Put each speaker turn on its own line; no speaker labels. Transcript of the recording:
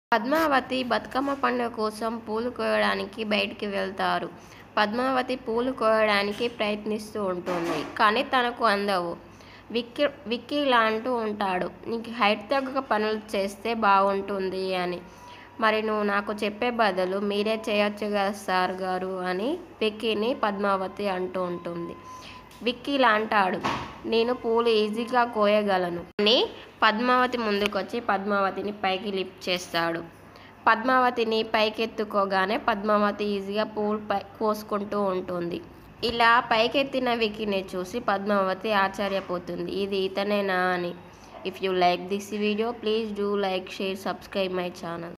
పద్మావతి బతుకమ్మ పండుగ కోసం పూలు కోయడానికి బయటికి వెళ్తారు పద్మావతి పూలు కోయడానికి ప్రయత్నిస్తూ ఉంటుంది కానీ తనకు అందవు విక్కీ విక్కీ ఇలా అంటూ ఉంటాడు నీకు హైట్ తగ్గ పనులు చేస్తే బాగుంటుంది అని మరి నువ్వు నాకు చెప్పే బదులు మీరే చేయొచ్చు కదా సార్ గారు అని విక్కీని పద్మావతి అంటూ ఉంటుంది విక్కీ ఇలా అంటాడు నేను పూలు ఈజీగా కోయగలను అని పద్మావతి ముందుకొచ్చి పద్మావతిని పైకి లిఫ్ట్ చేస్తాడు పద్మావతిని పైకెత్తుకోగానే పద్మావతి ఈజీగా పూలు పై కోసుకుంటూ ఉంటుంది ఇలా పైకెత్తిన విక్కీని చూసి పద్మావతి ఆశ్చర్యపోతుంది ఇది ఇతనేనా అని if you like this video please do like share subscribe my channel